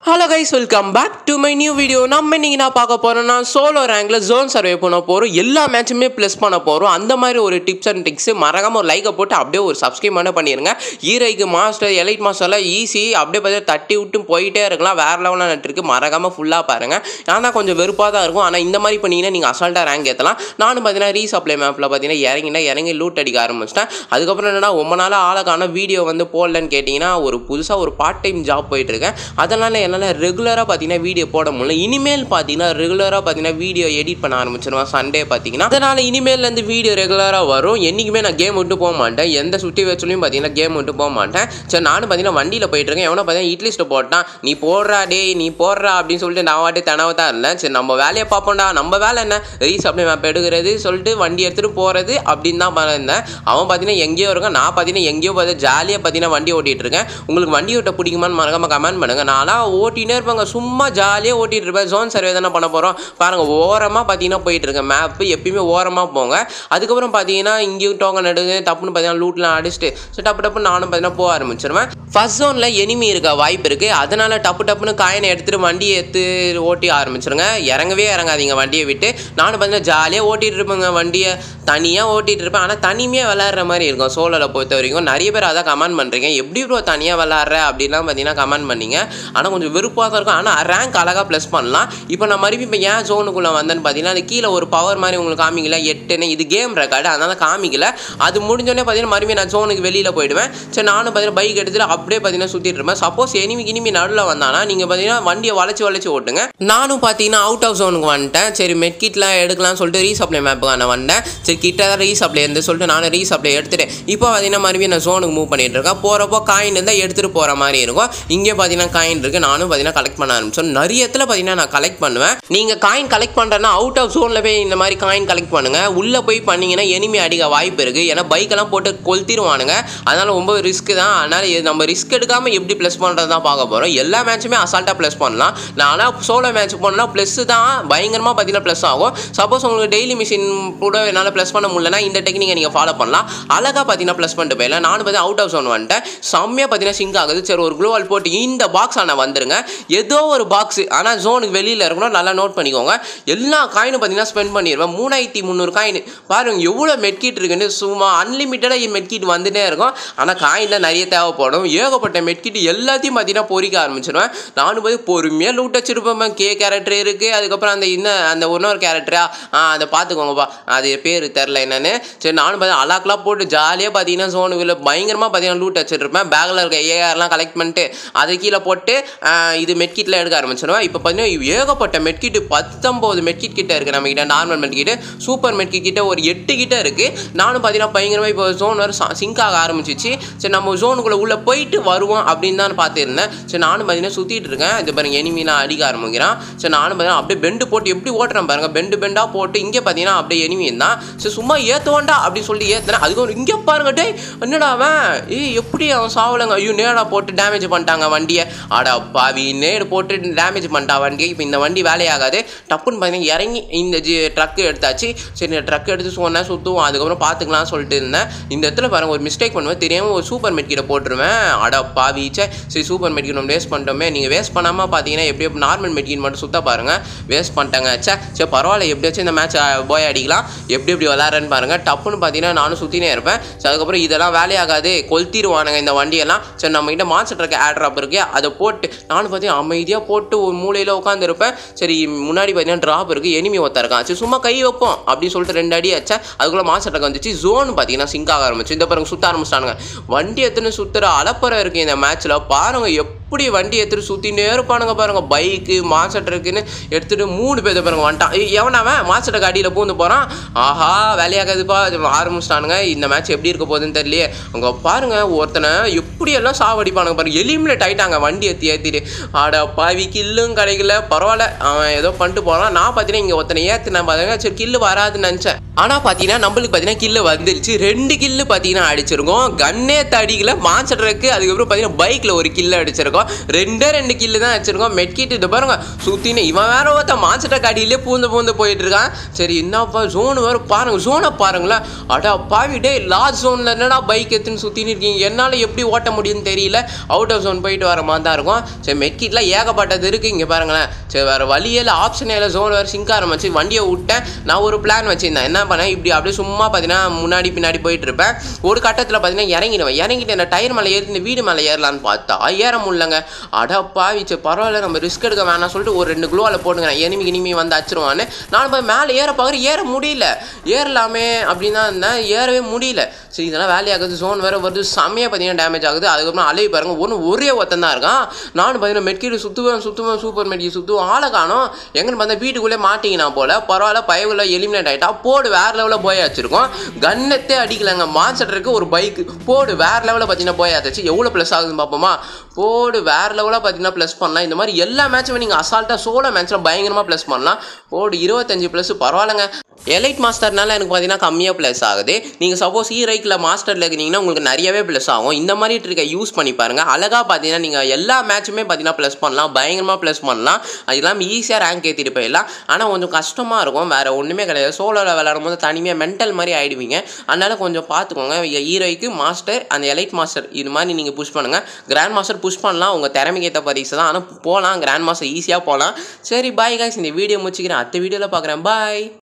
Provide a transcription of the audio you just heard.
hello guys welcome back to my new video நம்ம இன்னைக்கு நான் பார்க்க போறோம்னா சோலோ ரேங்கில் ஜோன் சர்வே பண்ண போகிறோம் எல்லா மேட்சுமே ப்ளஸ் பண்ண போகிறோம் அந்த மாதிரி ஒரு டிப்ஸ் அண்ட் ட்ரிக்ஸ் மறக்காம ஒரு லைக்கை போட்டு அப்படியே ஒரு சப்ஸ்கிரைப் பண்ண பண்ணிடுங்க ஈரைக்கு மாஸ்டர் எலைட் மாஸ்டர்லாம் ஈஸி அப்படியே பார்த்தா தட்டி விட்டு போயிட்டே இருக்கலாம் வேற லெவலில் நட்டுருக்கு மறக்காம ஃபுல்லாக பாருங்க ஏன்னா கொஞ்சம் வெறுப்பாக தான் இருக்கும் ஆனால் இந்த மாதிரி பண்ணீங்கன்னா நீங்கள் அசால்ட்டாக ரேங்க் ஏற்றலாம் நானும் பார்த்தீங்கன்னா ரீசப்ளை மேப்பில் பார்த்தீங்கன்னா இறங்கினா இறங்கி லூட் அடிக்க ஆரம்பிச்சிட்டேன் அதுக்கப்புறம் என்னன்னா ரொம்ப நாளாக ஆளுக்கான வீடியோ வந்து போடலன்னு கேட்டிங்கன்னா ஒரு புதுசாக ஒரு பார்ட் டைம் ஜாப் போயிட்டுருக்கேன் அதனால் என்னால் ரெகுலராக பார்த்தீங்கன்னா வீடியோ போட முடியல இனிமேல் பார்த்தீங்கன்னா ரெகுலராக பார்த்தீங்கன்னா வீடியோ எடிட் பண்ண ஆரம்பிச்சிருவேன் சண்டே பார்த்தீங்கன்னா அதனால் இனிமேல்லேருந்து வீடியோ ரெகுலராக வரும் என்றைக்குமே நான் கேம் விட்டு போக மாட்டேன் எந்த சுற்றி வச்சுலையும் பார்த்தீங்கன்னா கேம் விட்டு போக மாட்டேன் சரி நானும் பார்த்தீங்கன்னா வண்டியில் போயிட்டுருக்கேன் எவனோ பார்த்தீங்கன்னா இட்லிஸ்ட்டு போட்டான் நீ போடுறா டேய் நீ போடுறா அப்படின்னு சொல்லிட்டு நான் வாட்டி தனவை தான் இருந்தேன் சரி நம்ம வேலையை பார்ப்போம்டா நம்ம வேலை என்ன ரீஸ் அப்படி மேப் எடுக்கிறது சொல்லிட்டு வண்டி எடுத்துகிட்டு போகிறது அப்படின்னு தான் பண்ணிருந்தேன் அவன் பார்த்தீங்கன்னா எங்கேயோ இருக்கான் நான் பார்த்தீங்கன்னா எங்கேயோ பார்த்து ஜாலியாக பார்த்தீங்கன்னா வண்டி ஓட்டிகிட்டு இருக்கேன் உங்களுக்கு வண்டி ஓட்ட பிடிக்குமான்னு மறக்காம கமெண்ட் பண்ணுங்கள் நான்லாம் ஓட்டினே இருப்பாங்க சும்மா ஜாலியாக ஓட்டிகிட்டு இருப்பேன் ஜோன் சர்வே தானே பண்ண போகிறோம் பாருங்கள் ஓரமாக பார்த்தீங்கன்னா போயிட்டு இருக்கேன் மேப்பு எப்பயுமே ஓரமாக போங்க அதுக்கப்புறம் பார்த்தீங்கன்னா இங்கேயும் டோக்கன் எடுத்து டப்புன்னு பார்த்தீங்கன்னா லூட்லாம் அடிச்சுட்டு ஸோ டப்பு டப்புன்னு நானும் பார்த்தீங்கன்னா போக ஆரம்பிச்சிருவேன் ஃபர்ஸ்ட் ஜோனில் எனிமி இருக்க வாய்ப்பு இருக்குது அதனால் டப்பு டப்புன்னு காயினை எடுத்துகிட்டு வண்டியை எடுத்து ஓட்டி ஆரம்பிச்சிருங்க இறங்கவே இறங்காதீங்க வண்டியை விட்டு நானும் பார்த்தீங்கன்னா ஜாலியாக ஓட்டிகிட்டு இருப்பேங்க வண்டியை தனியாக ஓட்டிகிட்டு இருப்பேன் ஆனால் தனிமையாக விளாட்ற மாதிரி இருக்கும் சோலோவில் பொறுத்த வரைக்கும் நிறைய பேர் அதான் கமெண்ட் பண்ணுறீங்க எப்படி ப்ரோ தனியாக விளாட்ற அப்படிலாம் பார்த்தீங்கன்னா கமெண்ட் பண்ணீங்க ஆனால் கொஞ்சம் வெறுப்பாக தான் இருக்கும் ஆனால் ரேங்க் அழகாக ப்ளஸ் பண்ணலாம் இப்போ நான் மறுபடியும் இப்போ ஏன் ஜோனுக்குள்ளே வந்தேன்னு பார்த்தீங்கன்னா அது கீழே ஒரு பவர் மாதிரி உங்களுக்கு காமிக்கல எட்டுன்னு இது கேம் ரெக்கார்டு அதனால் காமிக்கல அது முடிஞ்சோடனே பார்த்தீங்கன்னா மறுபடியும் நான் ஜோனுக்கு வெளியில் போயிடுவேன் சரி நானும் பார்த்தீங்கன்னா பைக் எடுத்துட்டு அப்படியே பார்த்தீங்கன்னா சுற்றிட்டு இருப்பேன் சப்போஸ் எனிமிக்கு இனிமி நடுவில் வந்தானா நீங்கள் பார்த்தீங்கன்னா வண்டியை வளைச்சி வளைச்சி ஓட்டுங்க நானும் பார்த்தீங்கன்னா அவுட் ஆஃப் ஜோனுக்கு வந்துட்டேன் சரி மெட்கிட்லாம் எடுக்கலாம்னு சொல்லிட்டு ரீசப்ளை மேப்புக்கு நான் வந்தேன் சரி கிட்ட தான் ரீசப்ளை இருந்து சொல்லிட்டு நானும் ரீசப்ளை எடுத்துட்டேன் இப்போ பார்த்தீங்கன்னா மறுபடியும் நான் ஜோனுக்கு மூவ் பண்ணிட்டு இருக்கேன் போகிறப்போ காயின் இருந்தால் எடுத்துகிட்டு போகிற மாதிரி இருக்கும் இங்கே பார்த்தீங்கன்னா காயின் இருக்குது நானும் பார்த்தீங்கன்னா கலெக்ட் பண்ண ஆரம்பிச்சோம் நிறைய இடத்துல பார்த்தீங்கன்னா நான் கலெக்ட் பண்ணுவேன் நீங்கள் காயின் கலெக்ட் பண்ணுறேன்னா அவுட் ஆஃப் ஜோனில் போய் இந்த மாதிரி காயின் கலெக்ட் பண்ணுங்கள் உள்ளே போய் பண்ணீங்கன்னா எனிமி அடிக்க வாய்ப்பு இருக்குது ஏன்னா பைக்கெல்லாம் போட்டு கொளுத்திடுவானுங்க அதனால் ரொம்ப ரிஸ்க் தான் அதனால் இது நம்ம ரிஸ்க் எடுக்காமல் எப்படி ப்ளஸ் பண்ணுறது தான் பார்க்க போகிறோம் எல்லா மேட்சுமே அசால்ட்டாக ப்ளஸ் பண்ணலாம் நான்லாம் சோலோ மேட்ச் போனால் ப்ளஸ் தான் பயங்கரமாக பார்த்தீங்கன்னா ப்ளஸ் ஆகும் சப்போஸ் உங்களுக்கு டெய்லி மிஷின் கூட என்னால் ப்ளஸ் பண்ண முடியலனா இந்த டெக்னிக்கை நீங்கள் ஃபாலோ பண்ணலாம் அழகாக பார்த்தீங்கன்னா ப்ளஸ் பண்ணிட்டு போயிடலாம் நானும் பார்த்தீங்கன்னா அவுட் ஆஃப் ஜோன் வந்துட்டேன் செம்மையாக பார்த்தீங்கன்னா சிங்க் ஆகுது சரி ஒரு க்ளோவால் போட்டு இந்த பாக்ஸ் ஆனால் வந்துருங்க ஏதோ ஒரு பாக்ஸ் ஆனால் ஜோனுக்கு வெளியில் இருக்கணும் நல்லா நோட் பண்ணிக்கோங்க எல்லா காயினும் பார்த்தீங்கன்னா ஸ்பெண்ட் பண்ணிடுவேன் மூணாயிரத்தி முந்நூறு காயின் பாருங்க எவ்வளோ மெட்கிட் இருக்குன்னு சும்மா அன்லிமிட்டடாக மெட்கிட் வந்துட்டே இருக்கும் ஆனால் காயின் தான் நிறைய தேவைப்படும் ஏகப்பட்ட மெட்கிட் எல்லாத்தையும் பார்த்தீங்கன்னா பொறிக்க ஆரம்பிச்சிடுவேன் நானும் போய் பொறுமையாக லூட் வச்சிருப்பேன் கே கேரக்டர் இருக்குது அதுக்கப்புறம் அந்த இன்னும் அந்த இன்னொரு கேரக்டரா ஆ அதை பார்த்துக்கோங்கப்பா அது பேர் தெரில என்னன்னு சரி நானும் பார்த்தா அலாக்கெலாம் போட்டு ஜாலியாக பார்த்தீங்கன்னா ஜோனுக்குள்ள பயங்கரமாக பார்த்தீங்கன்னா லூட் வச்சிருப்பேன் பேக்கில் இருக்க ஏஆர்லாம் கலெக்ட் பண்ணிட்டு அதை கீழே போட்டு ஆ, இது மெட்கிட்டில் எடுக்க ஆரம்பிச்சிடுவேன் இப்போ பார்த்தீங்கன்னா ஏகப்பட்ட மெட்கிட் பத்தொம்போது மெட்கிட் கிட்ட இருக்குது நம்ம கிட்ட நார்மல் மெட்கிட் சூப்பர் மெட்கிட் கிட்ட ஒரு எட்டு கிட்ட இருக்குது நானும் பார்த்தீங்கன்னா பயங்கரமாக இப்போ ஜோன் வர சிங்க் ஆக ஆரம்பிச்சிச்சு சரி நம்ம ஜோனுக்குள்ளே உள்ளே போயிட்டு வருவோம் அப்படின்னு தான் பார்த்துருந்தேன் சரி நானும் பார்த்தீங்கன்னா சுற்றிட்டு இருக்கேன் இது பாருங்க எனிமிலாம் அடிக்க ஆரம்பிக்கிறான் சரி நானும் பார்த்தீங்கன்னா அப்படியே பெண்டு போட்டு எப்படி ஓட்டுறேன் பாருங்க பெண்டு பெண்டாக போட்டு இங்கே பார்த்தீங்கன்னா அப்படியே எனிமி தான் சரி சும்மா ஏற்றுவான்டா அப்படின்னு சொல்லி ஏற்றுனேன் அதுக்கு இங்கே பாருங்க டேய் என்னடா அவன் ஏய் எப்படி அவன் சாவலைங்க ஐயோ நேடா போட்டு டேமேஜ் பண்ணிட்டாங்க வண்டியை அட பாவி நேடு போட்டு டேமேஜ் பண்ணிட்டா வண்டியை இப்போ இந்த வண்டி வேலையாகாது டப்புன்னு பார்த்தீங்கன்னா இறங்கி இந்த ஜி ட்ரக்கு எடுத்தாச்சு சரி இந்த ட்ரக் எடுத்து சொன்னேன் சுற்றுவோம் அதுக்கப்புறம் பார்த்துக்கலாம் சொல்லிட்டு இருந்தேன் இந்த இடத்துல பாருங்க ஒரு மிஸ்டேக் பண்ணுவேன் தெரியாமல் ஒரு சூப்பர் மெட்கிட்ட போட்டுருவேன் அட பாவி ச்சே சரி சூப்பர் மெட்கிட் நம்ம வேஸ்ட் பண்ணிட்டோமே நீங்கள் வேஸ்ட் பண்ணாமல் பார்த்தீங்கன்னா எப்படி நார்மல் மெட்கிட் மட்டும் சுத்த பாருங்கள் வேஸ்ட் பண்ணிட்டாங்க ச்சே சரி பரவாயில்ல எப்படியாச்சும் இந்த மேட்ச் போய் அடிக்கலாம் எப்படி எப்படி விளாட்றேன்னு பாருங்கள் டப்புன்னு பார்த்தீங்கன்னா நானும் சுற்றினே இருப்பேன் சரி அதுக்கப்புறம் இதெல்லாம் வேலையாகாது கொளுத்திடுவானுங்க இந்த வண்டியெல்லாம் சரி நம்ம கிட்ட மான்ஸ்டர் ட்ரக் ஆட்ராப் இருக்கு அதை போட்டு நானும் பார்த்தீங்கன்னா அமைதியாக போட்டு ஒரு மூலையில் உட்காந்துருப்பேன் சரி முன்னாடி பார்த்தீங்கன்னா ட்ராப் இருக்குது எனிமி ஒருத்தன் இருக்கான் சரி சும்மா கை வைப்போம் அப்படின்னு சொல்லிட்டு ரெண்டு அடி வச்சேன் அதுக்குள்ளே மான்ஸ்டர் ட்ரக் வந்துச்சு ஜோன் பார்த்தீங்கன்னா சிங்க் ஆக ஆரம்பிச்சு இந்த பாருங்க சுத்த ஆரம்பிச்சிட்டானுங்க வண்டி எத்தனை சுற்றுற அலப்பறை இருக்குது இந்த மேட்ச்சில் பாருங்க எப்படி வண்டி எடுத்துட்டு சுற்றினே இருப்பானுங்க பாருங்க பைக்கு மான்ஸ்டர் ட்ரக்குன்னு எடுத்துட்டு மூணு பேர் பாருங்க வந்துட்டான் ஏய், எவனாவன் மான்ஸ்டர் ட்ரக் அடியில் பூந்து போகிறான் ஆஹா வேலையாகாதுப்பா ஆரம்பிச்சிட்டானுங்க இந்த மேட்ச் எப்படி இருக்க போகுதுன்னு தெரியலையே அங்கே பாருங்க ஒருத்தனை எப்படியெல்லாம் சாவடிப்பானுங்க பாருங்க எலிமினேட் ஆயிட்டாங்க வண்டி ஏற்றி ஏற்றிட்டு ஆட பாவி கில்லும் கிடைக்கல பரவாயில்ல அவன் ஏதோ பண்ணிட்டு போகிறான் நான் பார்த்தீங்கன்னா இங்கே ஒருத்தனை ஏற்றினேன் பாருங்க சரி கில்லு வராதுன்னு நினச்சேன் ஆனால் பார்த்தீங்கன்னா நம்மளுக்கு பார்த்தீங்கன்னா கில்லு வந்துருச்சு ரெண்டு கில்லு பார்த்தீங்கன்னா அடிச்சிருக்கோம் கன்னே தடிக்கல மான்சட்ருக்கு அதுக்கப்புறம் பார்த்தீங்கன்னா பைக்கில் ஒரு கில்லு அடிச்சிருக்கோம் ரெண்டே ரெண்டு கில்லு தான் அடிச்சிருக்கோம் மெட்கிட் இது பாருங்க சுற்றினு இவன் வேற ஒருத்த மான்சட்ட காடியிலே பூந்து பூந்து போயிட்டு இருக்கான் சரி என்னப்பா ஜோன் வேறு பாருங்க ஜோனை பாருங்களேன் அடா பாவி டே லாஸ்ட் ஜோனில் என்னடா பைக் எடுத்துன்னு சுற்றின்னு இருக்கீங்க என்னால் எப்படி ஓட்ட முடியும்னு தெரியல அவுட் ஆஃப் ஜோன் போயிட்டு வர மாதிரி தான் இருக்கும் சரி மெட்கிட்ல ஏகப்பட்டது இருக்குது இங்கே பாருங்களேன் சரி வேறு வழியே இல்லை ஆப்ஷனே இல்லை ஜோன் வேறு சிங்க் ஆரம்பிச்சு வண்டியை விட்டேன் நான் ஒரு பிளான் வச்சுருந்தேன் என்ன பண்ணேன் இப்படி அப்படியே சும்மா பார்த்தீங்கன்னா முன்னாடி பின்னாடி போயிட்டு இருப்பேன் ஒரு கட்டத்தில் பார்த்தீங்கன்னா இறங்கிடுவேன் இறங்கிட்டு இந்த டயர் மேலே ஏறி இந்த வீடு மேலே ஏறலான்னு பார்த்தா ஏற முடியலங்க அடப்பா சரி பரவாயில்ல நம்ம ரிஸ்க் எடுக்க வேணாம் சொல்லிட்டு ஒரு ரெண்டு குளோவில் போட்டுங்க எனிமி இனிமி வந்து அச்சிருவான்னு நான் போய் மேலே ஏற பார்க்குறேன் ஏற முடியல ஏறலாமே அப்படின்னு தான் இருந்தேன் ஏறவே முடியல சரி இதெல்லாம் வேலையாகுது ஜோன் வேறு வருது செம்மையாக பார்த்தீங்கன்னா டேமேஜ் ஆகுது அதுக்கப்புறம் அலைவி பாருங்க ஒன்று ஒரே ஒருத்தன் தான் இருக்கான் நானும் பார்த்தீங்கன்னா மெட்கீடு சுற்றுவேன் சுற்றுவேன் சூப்பர் மெட்கி சுற்றுவேன் ஆளை காணும் எங்கன்னு பார்த்தா வீட்டுக்குள்ளே மாட்டிக்கினா போல பரவாயில்ல பயவில் எலிமினேட் ஆகிட்டா போடு வேற லெவலில் போய் வச்சிருக்கோம் கன்னத்தே அடிக்கலைங்க மான்சட்டருக்கு ஒரு பைக்கு போடு வேற லெவலில் பார்த்தீங்கன்னா போய் ஆச்சு எவ்வளோ ப்ளஸ் ஆகுதுன்னு பார்ப்போமா போடு வேற லெவலாக பார்த்தீங்கன்னா ப்ளஸ் பண்ணலாம் இந்த மாதிரி எல்லா மேட்சுமே நீங்கள் அசால்ட்டாக சோலோ மேட்ச்சில் பயங்கரமாக ப்ளஸ் பண்ணலாம் போடு இருபத்தஞ்சு ப்ளஸ் பரவாயில்லைங்க எலைட் மாஸ்டர்னால எனக்கு பார்த்தீங்கன்னா கம்மியாக ப்ளஸ் ஆகுது நீங்கள் சப்போஸ் ஈரைக்கில் மாஸ்டரில் இருக்கிறீங்கன்னா உங்களுக்கு நிறையவே ப்ளஸ் ஆகும் இந்த மாதிரி ட்ரிக்கை யூஸ் பண்ணி பாருங்கள் அழகாக பார்த்தீங்கன்னா நீங்கள் எல்லா மேட்சுமே பார்த்தீங்கன்னா ப்ளஸ் பண்ணலாம் பயங்கரமாக ப்ளஸ் பண்ணலாம் அது இல்லாமல் ஈஸியாக ரேங்க் ஏற்றிட்டு போயிடலாம் ஆனால் கொஞ்சம் கஷ்டமாக இருக்கும் வேறு ஒன்றுமே கிடையாது சோலோவில் விளையாடும் போது தனிமையாக மென்டல் மாதிரி ஆகிடுவீங்க அதனால் கொஞ்சம் பார்த்துக்கோங்க ஈரோய்க்கு மாஸ்டர் அந்த எலைட் மாஸ்டர் இது மாதிரி நீங்கள் புஷ் பண்ணுங்கள் கிராண்ட் மாஸ்டர் புஷ் பண்ணலாம் உங்கள் திறமைக்கு ஏற்ற பரிசு தான் ஆனால் போகலாம் கிராண்ட் மாஸ்டர் ஈஸியாக போகலாம் சரி பாய் காய்ஸ் இந்த வீடியோ முடிச்சுக்கிறேன் அடுத்த வீடியோவில் பார்க்குறேன் பாய்